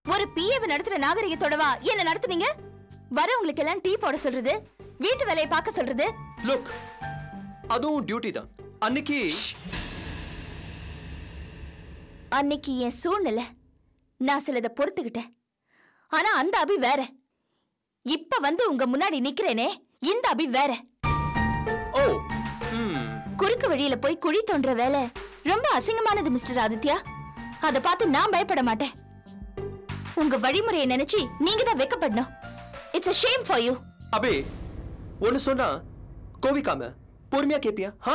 ஒரு பிஏவை நடத்துற நாகரிகத்தோடவா என்ன நடத்துனீங்க வரவங்களுக்கு எல்லாம் டீ போட சொல்றது வீட்டு வேலையை பார்க்க சொல்றது லுக் அதுவும் டியூட்டி தான் அன்னைக்கு அன்னைக்கு என் சூழ்நிலை நான் சிலதை பொறுத்துக்கிட்டேன் ஆனா அந்த அபி வேற இப்ப வந்து உங்க முன்னாடி நிக்கிறேனே இந்த அபி வேற ஓ ம் குறுக்கு வழியில போய் குழி தோன்ற வேலை ரொம்ப அசிங்கமானது மிஸ்டர் ஆதித்யா அத பார்த்து நான் பயப்பட மாட்டேன் உங்க வழிமுறையை நினைச்சு நீங்க தான் வெக்கப்படணும் it's a shame for you அபே ஒன்னு சொன்னா கோவிக்காம பொறுமையா கேப்பியா ஹா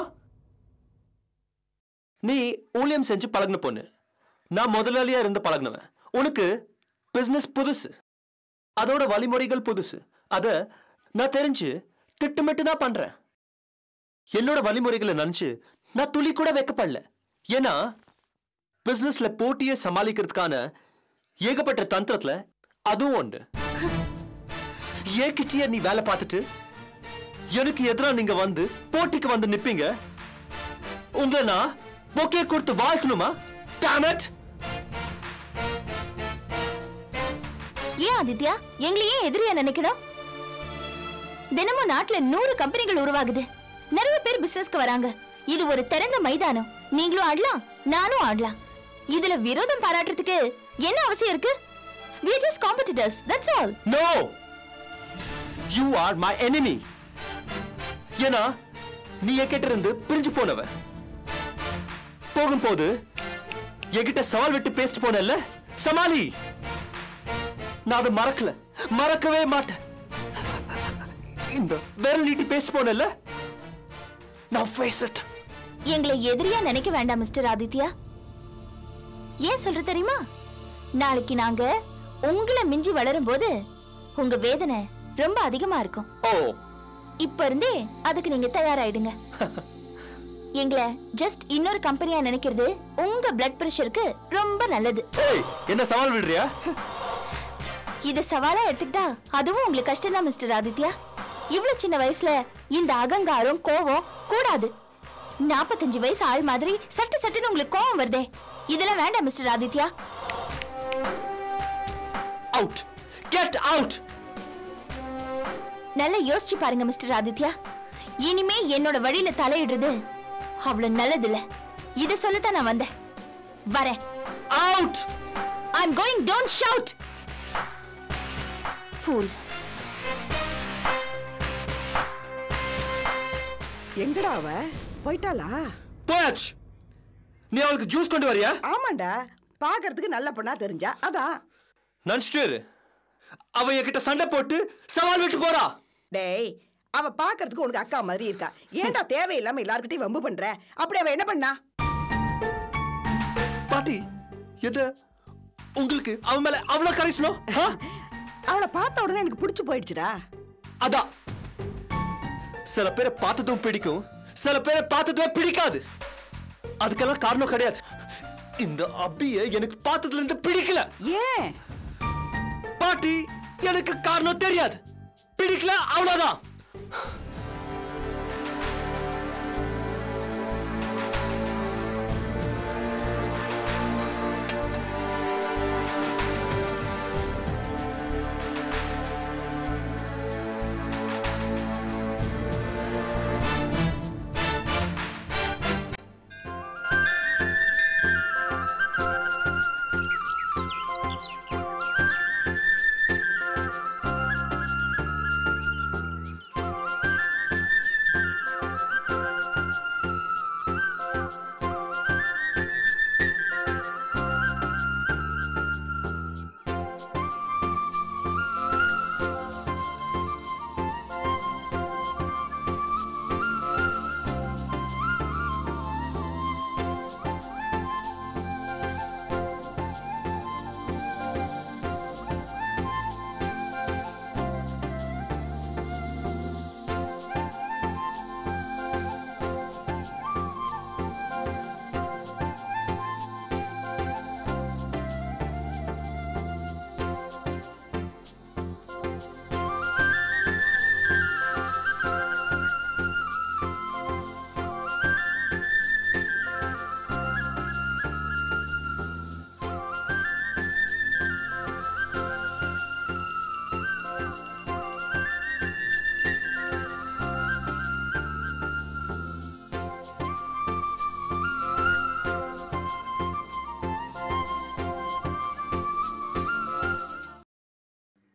நீ ஊழியம் செஞ்சு பழகுன பொண்ணு நான் முதலாளியா இருந்து பழகுனவன் உனக்கு பிசினஸ் புதுசு அதோட வழிமுறைகள் புதுசு அத நான் தெரிஞ்சு திட்டமிட்டு தான் பண்றேன் என்னோட வழிமுறைகளை நினைச்சு நான் துளி கூட வைக்கப்படல ஏன்னா பிசினஸ்ல போட்டியை சமாளிக்கிறதுக்கான ஏகப்பட்ட தந்திரத்துல அதுவும் உண்டு ஏகிட்டயே நீ வேலை பார்த்துட்டு எனக்கு எதிரா நீங்க வந்து போட்டிக்கு வந்து நிப்பீங்க உங்களை நான் பொக்கே கொடுத்து வாழ்த்தணுமா Damn it! ஏன் ஆதித்யா எங்களை ஏன் எதிரியா நினைக்கணும் தினமும் நாட்டுல நூறு கம்பெனிகள் உருவாகுது நிறைய பேர் பிசினஸ்க்கு வராங்க இது ஒரு திறந்த மைதானம் நீங்களும் ஆடலாம் நானும் ஆடலாம் இதுல விரோதம் பாராட்டுறதுக்கு என்ன அவசியம் இருக்கு we are just competitors that's all No! You are my enemy. ஏன்னா நீ என்கிட்ட இருந்து பிரிஞ்சு போனவ போகும்போது என்கிட்ட சவால் விட்டு பேசிட்டு போனல்ல சமாளி நான் அதை மறக்கல மறக்கவே மாட்டேன் இந்த விரல் நீட்டி பேசிட்டு போனல்ல நான் ஃபேஸ் இட் எங்களை எதிரியா நினைக்க வேண்டாம் மிஸ்டர் ஆதித்யா ஏன் சொல்ற தெரியுமா நாளைக்கு நாங்க உங்களை மிஞ்சி வளரும் போது உங்க வேதனை ரொம்ப அதிகமா இருக்கும் ஓ இப்ப இருந்தே அதுக்கு நீங்க தயாராயிடுங்க எங்களை ஜஸ்ட் இன்னொரு கம்பெனியா நினைக்கிறது உங்க பிளட் பிரஷருக்கு ரொம்ப நல்லது ஏய் என்ன சவால் விடுறியா இத சவாலா எடுத்துக்கிட்டா அதுவும் உங்களுக்கு கஷ்டம் தான் மிஸ்டர் ஆதித்யா இவ்வளவு சின்ன வயசுல இந்த அகங்காரம் கோவம் கூடாது நாற்பத்தஞ்சு வயசு ஆள் மாதிரி சட்டு சட்டுன்னு உங்களுக்கு கோவம் வருதே இதெல்லாம் வேண்டாம் mister Aditya out get out நல்லா யோசிச்சு பாருங்க மிஸ்டர் ஆதித்யா இனிமே என்னோட வழியில தலையிடுறது அவ்வளவு நல்லதில்ல இத சொல்லத்தான் நான் வந்தேன் வரேன் out I'm going don't shout fool எங்கடா அவ போயிட்டாளா போயாச்சு நீ அவளுக்கு ஜூஸ் கொண்டு வரியா ஆமாண்டா பாக்குறதுக்கு நல்ல பொண்ணா தெரிஞ்சா அதான் நினைச்சிட்டு இரு. அவ என்கிட்ட சண்டை போட்டு சவால் விட்டு போறா டேய் அவ பாக்குறதுக்கு உனக்கு அக்கா மாதிரி இருக்கா ஏன்டா தேவையில்லாம எல்லார்கிட்டயும் வம்பு பண்ற அப்படி அவ என்ன பண்ணா பாட்டி என்ன உங்களுக்கு அவன் மேல அவ்வளவு கரிசனம் ஆ? அவளை பார்த்த உடனே எனக்கு பிடிச்சு போயிடுச்சுடா அதான் சில பேரை பார்த்ததும் பிடிக்கும் சில பேரை பார்த்ததுமே பிடிக்காது அதுக்கெல்லாம் காரணம் கிடையாது இந்த அபிய எனக்கு பார்த்ததுல இருந்து பிடிக்கல ஏன் பாட்டி எனக்கு காரணம் தெரியாது பிடிக்கல அவ்வளவுதான்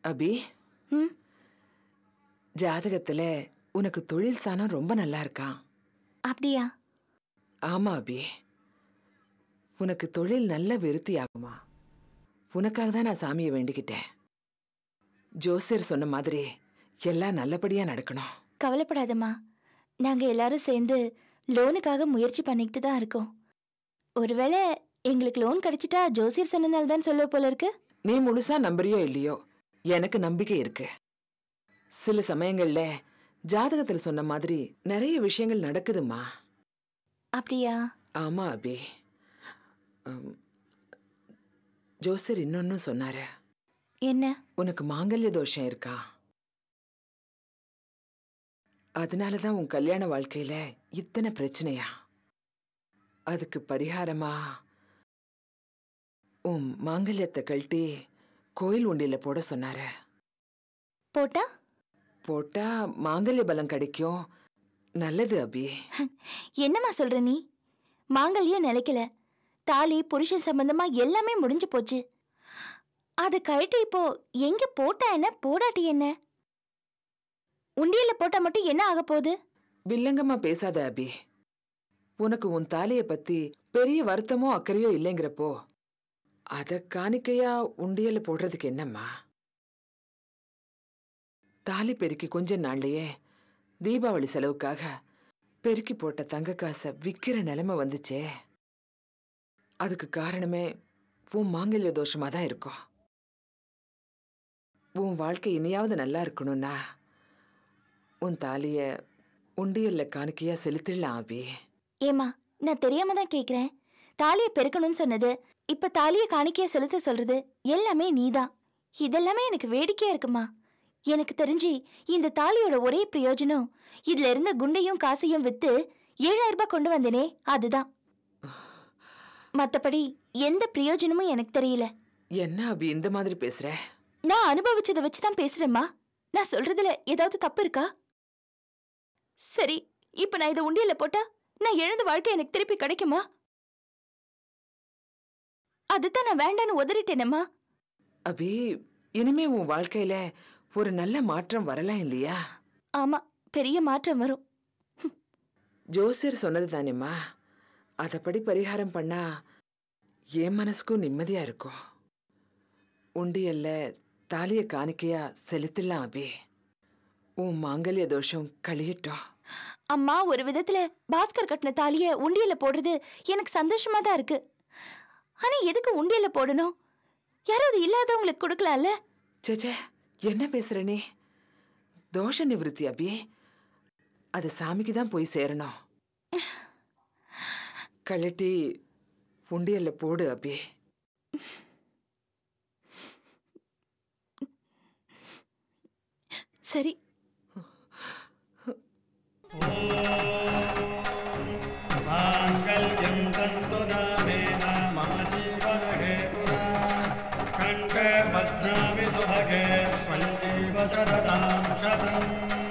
அபி ம் ஜாதகத்துல உனக்கு தொழில் சாணம் ரொம்ப நல்லா இருக்கான் அப்படியா ஆமா அபி உனக்கு தொழில் நல்ல விருத்தி ஆகுமா உனக்காக தான் நான் சாமியை வேண்டிக்கிட்டேன் ஜோசியர் சொன்ன மாதிரி எல்லாம் நல்லபடியா நடக்கணும் கவலைப்படாதம்மா நாங்க எல்லாரும் சேர்ந்து லோனுக்காக முயற்சி பண்ணிக்கிட்டு தான் இருக்கோம் ஒருவேளை எங்களுக்கு லோன் கிடைச்சிட்டா ஜோசியர் சொன்னதால தான் சொல்ல போல இருக்கு நீ முழுசா நம்புறியோ இல்லையோ எனக்கு நம்பிக்கை இருக்கு சில சமயங்கள்ல ஜாதகத்துல சொன்ன மாதிரி நிறைய விஷயங்கள் நடக்குதுமா அப்படியா ஆமா அபி அம், ஜோசியர் இன்னொன்னும் சொன்னாரு என்ன உனக்கு மாங்கல்ய தோஷம் இருக்கா அதனால தான் உன் கல்யாண வாழ்க்கையில இத்தனை பிரச்சனையா அதுக்கு பரிகாரமா உன் மாங்கல்யத்தை கழட்டி கோயில் உண்டியில போட சொன்னாரு போட்டா போட்டா மாங்கல்ய பலம் கிடைக்கும் நல்லது அபி என்னம்மா சொல்ற நீ மாங்கல்யம் நிலைக்கல தாலி புருஷன் சம்பந்தமா எல்லாமே முடிஞ்சு போச்சு அது கழட்டி இப்போ எங்க போட்டா என்ன போடாட்டி என்ன உண்டியல்ல போட்டா மட்டும் என்ன ஆக போகுது வில்லங்கமா பேசாத அபி உனக்கு உன் தாலிய பத்தி பெரிய வருத்தமோ அக்கறையோ இல்லைங்கிறப்போ அத காணிக்கையா உண்டியல போடுறதுக்கு என்னம்மா தாலி பெருக்கி கொஞ்ச நாள்லயே தீபாவளி செலவுக்காக பெருக்கி போட்ட தங்க காசை விக்கிற நிலைமை வந்துச்சே அதுக்கு காரணமே உன் மாங்கல்ய தோஷமா தான் இருக்கும் உன் வாழ்க்கை இனியாவது நல்லா இருக்கணும்னா உன் தாலிய உண்டியல்ல காணிக்கையா செலுத்திடலாம் அபி ஏமா நான் தெரியாம தான் கேக்குறேன் தாலியை பெருக்கணும்னு சொன்னது இப்ப தாலியை காணிக்கைய செலுத்த சொல்றது எல்லாமே நீதான் இதெல்லாமே எனக்கு வேடிக்கையா இருக்குமா எனக்கு தெரிஞ்சு இந்த தாலியோட ஒரே பிரயோஜனம் இதுல இருந்த குண்டையும் காசையும் வித்து ஏழாயிரம் ரூபாய் கொண்டு வந்தேனே அதுதான் மத்தபடி எந்த பிரயோஜனமும் எனக்கு தெரியல என்ன அபி இந்த மாதிரி பேசுற நான் அனுபவிச்சதை வச்சு தான் பேசுறேம்மா நான் சொல்றதுல ஏதாவது தப்பு இருக்கா சரி இப்ப நான் இதை உண்டியல்ல போட்டா நான் இழந்த வாழ்க்கை எனக்கு திருப்பி கிடைக்குமா அதுதான் நான் வேண்டான்னு உதறிட்டேனம்மா அபி இனிமே உன் வாழ்க்கையில ஒரு நல்ல மாற்றம் வரலாம் இல்லையா ஆமா பெரிய மாற்றம் வரும் ஜோசியர் சொன்னது தானேம்மா அதப்படி பரிகாரம் பண்ணா என் மனசுக்கும் நிம்மதியா இருக்கும் உண்டியல்ல தாலிய காணிக்கையா செலுத்திடலாம் அபி உன் மாங்கல்ய தோஷம் கழியட்டும் அம்மா ஒரு விதத்துல பாஸ்கர் கட்டின தாலிய உண்டியல்ல போடுறது எனக்கு சந்தோஷமா தான் இருக்கு ஆனா எதுக்கு உண்டியல்ல போடணும் யாராவது இல்லாதவங்களுக்கு கொடுக்கலாம்ல சேச்சே என்ன பேசுற நீ தோஷ நிவிருத்தி அபி அது சாமிக்கு தான் போய் சேரணும் கழட்டி உண்டியல்ல போடு அபி சரி माङ्गल्यं तन्तुनानेन मम जीवनहेतुना कण्ठे भद्रामि सुभगे त्वं जीव शरदां शतम्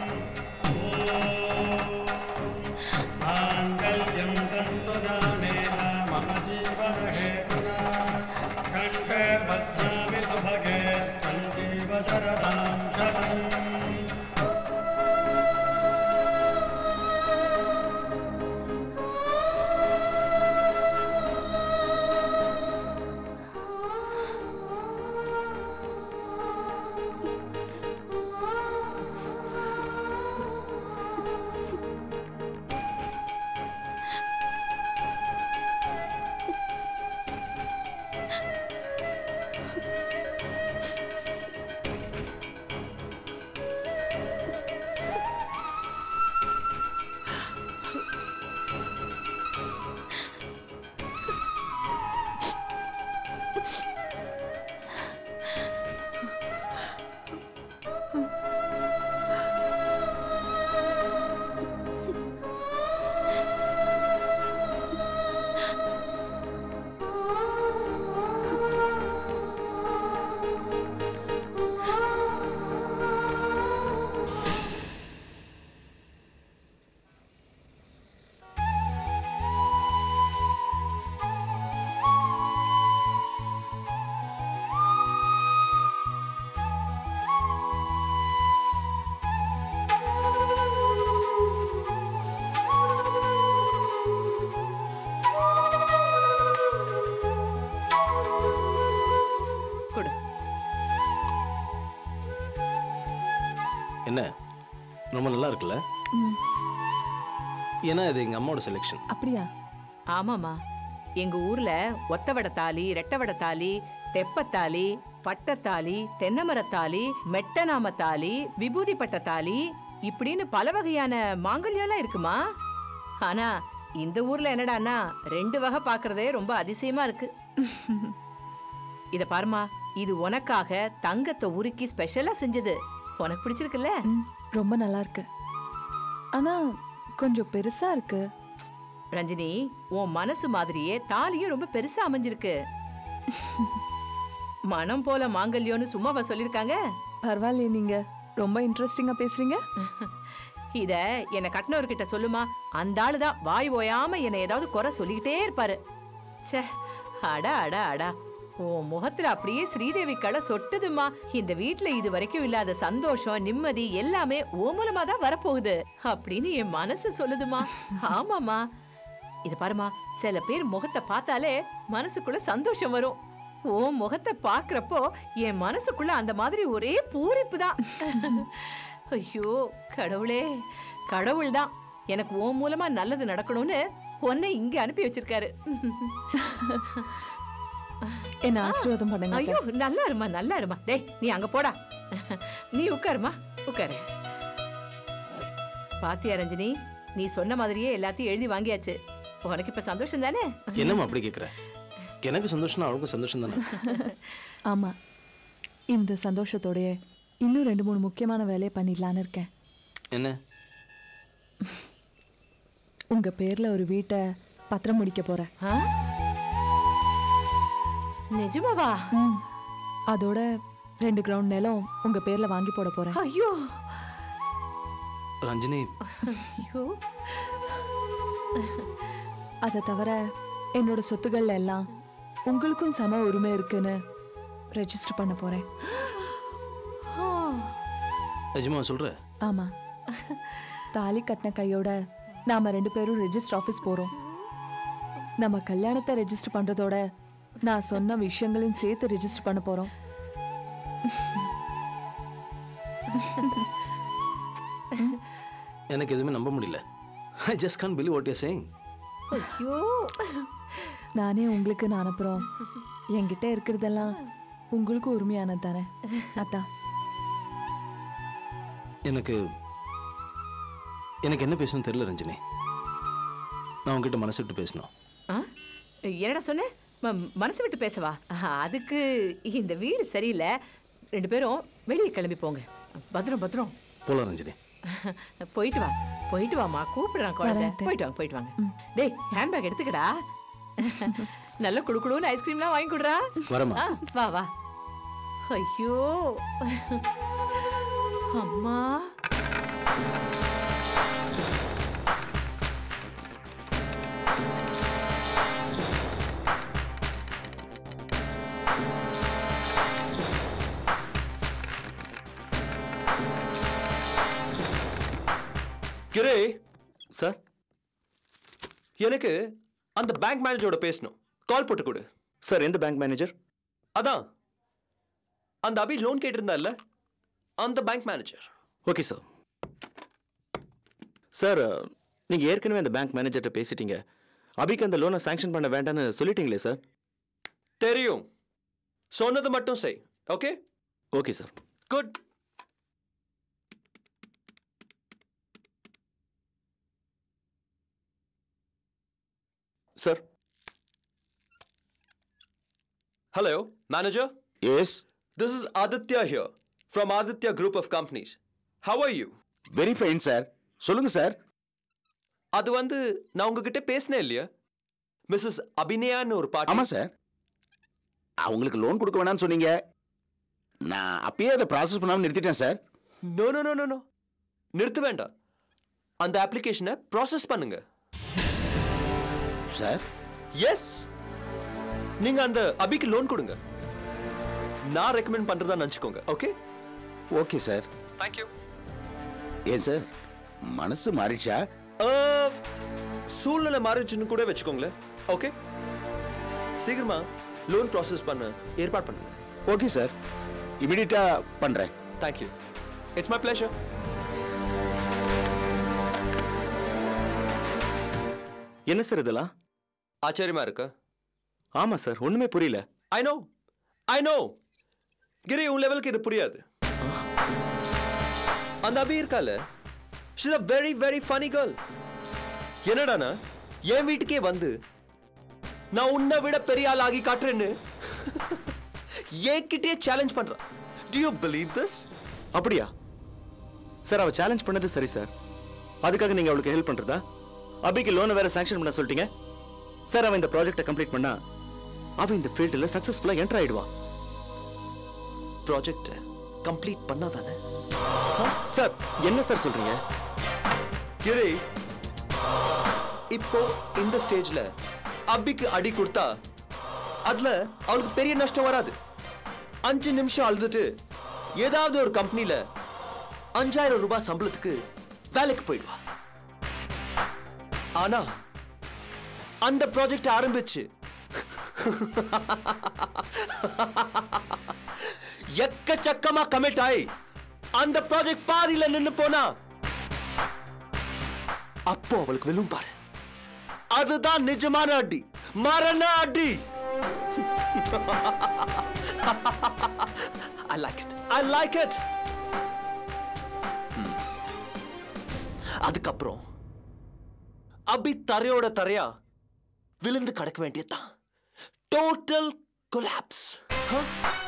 माङ्गल्यं तन्तुनानेन मम जीवनहेतुना कण्ठे भद्रामि सुभगे त्वं जीव शरदां शतम् என்ன ரொம்ப நல்லா இருக்குல்ல ஏன்னா இது எங்கள் அம்மாவோட செலெக்ஷன் அப்படியா ஆமாமா எங்க ஊர்ல ஒத்தவட தாலி ரெட்டவட தாலி தெப்பத்தாலி பட்டத்தாலி தென்னமரத்தாலி மெட்டநாம தாலி விபூதி பட்ட தாலி இப்படின்னு பல வகையான மாங்கல்யம்லாம் இருக்குமா ஆனா இந்த ஊர்ல என்னடான்னா ரெண்டு வகை பார்க்கறதே ரொம்ப அதிசயமா இருக்கு இத பாருமா இது உனக்காக தங்கத்தை உருக்கி ஸ்பெஷலா செஞ்சது உனக்கு பிடிச்சிருக்குல்ல ம், ரொம்ப நல்லா இருக்கு ஆனா கொஞ்சம் பெருசா இருக்கு ரஞ்சினி உன் மனசு மாதிரியே தாலியும் ரொம்ப பெருசா அமைஞ்சிருக்கு மனம் போல மாங்கல்யம்னு சும்மாவா சொல்லிருக்காங்க பரவாயில்லையே நீங்க ரொம்ப இன்ட்ரெஸ்டிங்கா பேசுறீங்க இத என்ன கட்டினவர்கிட்ட சொல்லுமா அந்த ஆளுதான் வாய் ஓயாம என்ன ஏதாவது குறை சொல்லிக்கிட்டே இருப்பாரு ச்சே அடா அடா அடா உன் முகத்துல அப்படியே ஸ்ரீதேவி களை சொட்டுதுமா இந்த வீட்ல இது வரைக்கும் இல்லாத சந்தோஷம் நிம்மதி எல்லாமே ஓ மூலமா தான் வரப்போகுது அப்படின்னு என் மனசு சொல்லுதுமா ஆமாமா இது பாருமா சில பேர் முகத்தை பார்த்தாலே மனசுக்குள்ள சந்தோஷம் வரும் ஓ முகத்தை பாக்குறப்போ என் மனசுக்குள்ள அந்த மாதிரி ஒரே பூரிப்பு தான் ஐயோ கடவுளே கடவுள் தான் எனக்கு ஓ மூலமா நல்லது நடக்கணும்னு உன்னை இங்க அனுப்பி வச்சிருக்காரு என்ன ஆசீர்வாதம் பண்ணுங்க அத்தை. ஐயோ நல்லா இருமா நல்லா இருமா டேய் நீ அங்க போடா நீ உட்காருமா உட்காரு பாத்தியா ரஞ்சினி நீ சொன்ன மாதிரியே எல்லாத்தையும் எழுதி வாங்கியாச்சு உனக்கு இப்ப சந்தோஷம் தானே என்னம்மா அப்படி கேட்குற எனக்கு சந்தோஷம்னா அவளுக்கும் சந்தோஷம் தானே ஆமா இந்த சந்தோஷத்தோடயே இன்னும் ரெண்டு மூணு முக்கியமான வேலையை பண்ணிடலான்னு இருக்கேன் என்ன உங்க பேர்ல ஒரு வீட்டை பத்திரம் முடிக்க போறேன் ஆ? நிஜமாவா ம். அதோட ரெண்டு கிரவுண்ட் நிலம் உங்க பேர்ல வாங்கி போட போறேன் ஐயோ ரஞ்சினி ஐயோ அதை தவிர என்னோட சொத்துக்கள்ல எல்லாம் உங்களுக்கும் சம உரிமை இருக்குன்னு ரெஜிஸ்டர் பண்ண போறேன் ஆ. நிஜமா சொல்கிற ஆமா தாலி கட்டின கையோட நாம ரெண்டு பேரும் ரெஜிஸ்டர் ஆஃபீஸ் போறோம் நம்ம கல்யாணத்தை ரெஜிஸ்டர் பண்றதோட நான் சொன்ன விஷயங்களையும் சேர்த்து ரெஜிஸ்டர் பண்ண போறோம் எனக்கு எதுவுமே நம்ப முடியல I just can believe what you saying ஐயோ நானே உங்களுக்கு நான் அனுப்புறோம் என்கிட்ட இருக்கிறதெல்லாம் உங்களுக்கும் உரிமையானது தானே அதான் எனக்கு எனக்கு என்ன பேசணும்னு தெரியல ரஞ்சினி நான் உங்ககிட்ட மனசு விட்டு பேசணும் ஆ? என்னடா சொன்ன ம- மனசு விட்டு பேசவா ஆஹா, அதுக்கு இந்த வீடு சரியில்லை ரெண்டு பேரும் வெளியே கிளம்பி போங்க பத்திரம் பத்திரம் போலாம் ரஞ்சினி போயிட்டு வா போயிட்டு வாமா கூப்பிடுறான் குழந்தை வரேன் அத்தை. போயிட்டு வாங்க போயிட்டு வாங்க டேய் ஹேண்ட்பேக் எடுத்துக்கடா நல்ல குடு குடுன்னு ஐஸ்கிரீம்லாம் வாங்கி கொடுறா வரேம்மா. ஆ, வா வா ஐயோ அம்மா கிரே சார் எனக்கு அந்த பேங்க் மேனேஜரோட பேசணும் கால் போட்டு கொடு சார் எந்த பேங்க் மேனேஜர் அதான் அந்த அபி லோன் கேட்டிருந்தால அந்த bank manager okay sir sir நீங்கள் ஏற்கனவே அந்த பேங்க் மேனேஜர்கிட்ட பேசிட்டீங்க அபிக்கு அந்த லோனை சாங்ஷன் பண்ண வேண்டாம்னு சொல்லிட்டீங்களே சார் தெரியும் சொன்னது மட்டும் செய் okay okay sir good sir Hello, manager. Yes This is Aditya here from Aditya Group of Companies. How are you? Very fine sir சொல்லுங்கள் சார் அது வந்து நான் உங்ககிட்ட பேசினேன் இல்லையா மிஸ்ஸஸ் அபிநயான்னு ஒரு பாட்டி ஆமாம் சார் அவங்களுக்கு லோன் கொடுக்க வேணாம்னு சொன்னீங்க நான் அப்பயே அதை ப்ராசஸ் பண்ணாமல் நிறுத்திட்டேன் sir no no no no no நிறுத்த வேண்டாம் அந்த அப்ளிகேஷனை ப்ராசஸ் பண்ணுங்க சார் எஸ் நீங்க அந்த அபிக்கு லோன் கொடுங்க நான் ரெக்கமெண்ட் பண்றதா நினச்சிக்கோங்க ஓகே ஓகே சார் தேங்க்யூ ஏன் சார் மனசு மாறிடுச்சா சூழ்நிலை மாறிச்சுன்னு கூட வச்சுக்கோங்களேன் ஓகே சீக்கிரமா லோன் ப்ராசஸ் பண்ண ஏற்பாடு பண்ணுங்க ஓகே சார் இமிடியட்டாக பண்ணுறேன் தேங்க்யூ இட்ஸ் மை ப்ளஷர் என்ன சார் இதெல்லாம் ஆச்சரியமா இருக்கு ஆமா சார் ஒண்ணுமே புரியல ஐ நோ ஐ நோ கிரி உன் லெவலுக்கு இது புரியாது அந்த அபி இருக்கால she's a very very funny girl என்னடானா என் வீட்டுக்கே வந்து நான் உன்னை விட பெரிய ஆள் ஆகி காட்டுறேன்னு என்கிட்டயே சேலஞ்ச் பண்றான் டு யூ பிலீவ் திஸ் அப்படியா சார் அவ சேலஞ்ச் பண்ணது சரி சார் அதுக்காக நீங்க அவளுக்கு ஹெல்ப் பண்றதா அபிக்கு லோனை வேற சாங்ஷன் பண்ண சொல்லிட்டீங்க சார் அவன் இந்த ப்ராஜெக்ட்டை கம்ப்ளீட் பண்ணா அவன் இந்த ஃபீல்டில் சக்ஸஸ்ஃபுல்லா என்டர் ஆயிடுவா ப்ராஜெக்ட் கம்ப்ளீட் பண்ணாதானே சார் என்ன சார் சொல்றீங்க கிரி இப்போ இந்த ஸ்டேஜ்ல அபிக்கு அடி கொடுத்தா அதுல அவளுக்கு பெரிய நஷ்டம் வராது அஞ்சு நிமிஷம் அழுதுட்டு ஏதாவது ஒரு கம்பெனில அஞ்சாயிரம் ரூபாய் சம்பளத்துக்கு வேலைக்கு போயிடுவா ஆனா அந்த ப்ராஜெக்ட் ஆரம்பிச்சு எக்கச்சக்கமா கமிட் ஆயி அந்த ப்ராஜெக்ட் பாதியில நின்னு போனா அப்போ அவளுக்கு விழும் பாரு அதுதான் நிஜமான அடி மரண அடி I like it I like it அதுக்கப்புறம் அபி தரையோட தரையா விழுந்து கிடக்க வேண்டியதுதான் டோட்டல் கொலாப்ஸ்